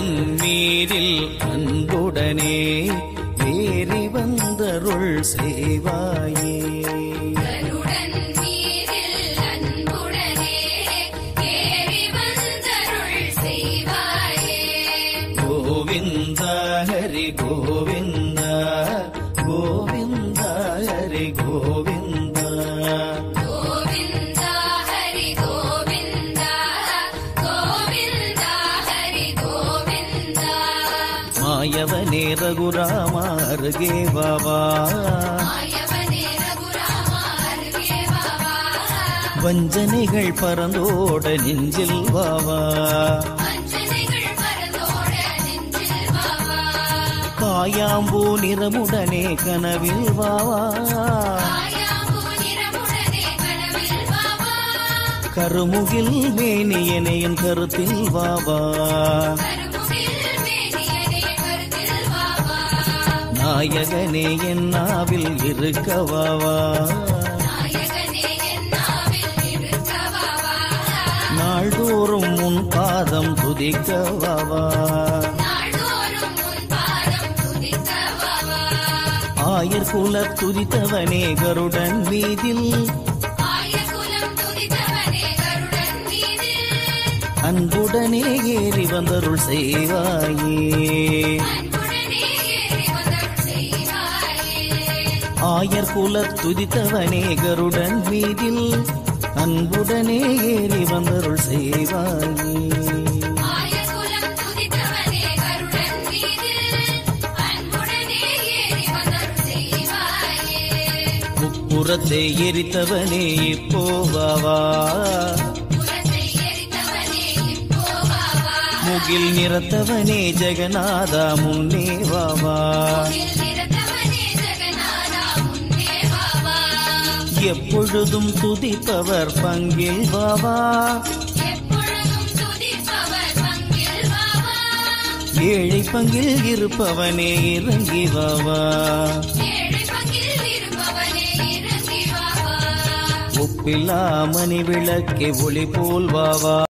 கருடன் மீதில் அன்புடனே ஏறி வந்தருள் செய்வாயே கருடன் மீதில் அன்புடனே ஏறி வந்தருள் செய்வாயே கோவிந்த ஹரி கோவிந்த கோவிந்த ஹரி கோவிந்த கோவிந்தா ஹரி கோவிந்தா கோவிந்தா ஹரி கோவிந்தா மாயவனே ரகுராமா அருகே பாபா மாயவனே ரகுராமா அருகே வாவா வஞ்சனைகள் பறந்தோட நெஞ்சில் வாவா அஞ்சனைகள் பரந்தோட நெஞ்சில் வாவா காயாம்பூ நிறமுடனே கனவில் வாவா காயாம்பூ நிறமுடனே கனவில் வாவா கருமுகில் மேனியனே என் கருத்தில் வாவா கருமுகில் மேனியனே கருத்தில் வாவா நாயகனே என் நாவில் இருக்க வாவா நாயகனே என் நாவில் இருக்க வாவா நாள்தோறும் உன் பாதம் துதிக்க வாவா நாள்தோறும் உன் பாதம் துதிக்க வாவா ஆயர் குல துதித்தவனே கருடன் மீதில் ஆயகுலம் துதித்தவனே கருடன் மீதில் அன்புடனே ஏறி வந்தருள் செய்வாயே அன்புடனே ஏறி வந்தருள் செய்வாயே ஆயர் குல துதித்தவனே கருடன் மீதில் அன்புடனே ஏறி வந்தருள் செய்வாயே ஆயகுலம் துதித்தவனே கருடன் மீதில் அன்புடனே ஏறி வந்தருள் செய்வாயே முப்புறத்தை எரித்தவனே இப்போ வாவா புறத்தை எரித்தவனே இப்போ வாவா முகில் நிறத்தவனே ஜெகநாதா முன்னே வாவா முகில் நிறத்தவனே ஜெகநாதா முன்னே வாவா எப்பொழுதும் துதிப்பவர் பங்கில் வாவா எப்பொழுதும் துதிப்பவர் பங்கில் வாவா ஏழை பங்கில் இருப்பவனே இறங்கி வாவா ஏழை பங்கில் இருப்பவனே இறங்கி வாவா ஒப்பில்லா மணி விளக்கே ஒளி போல் வாவா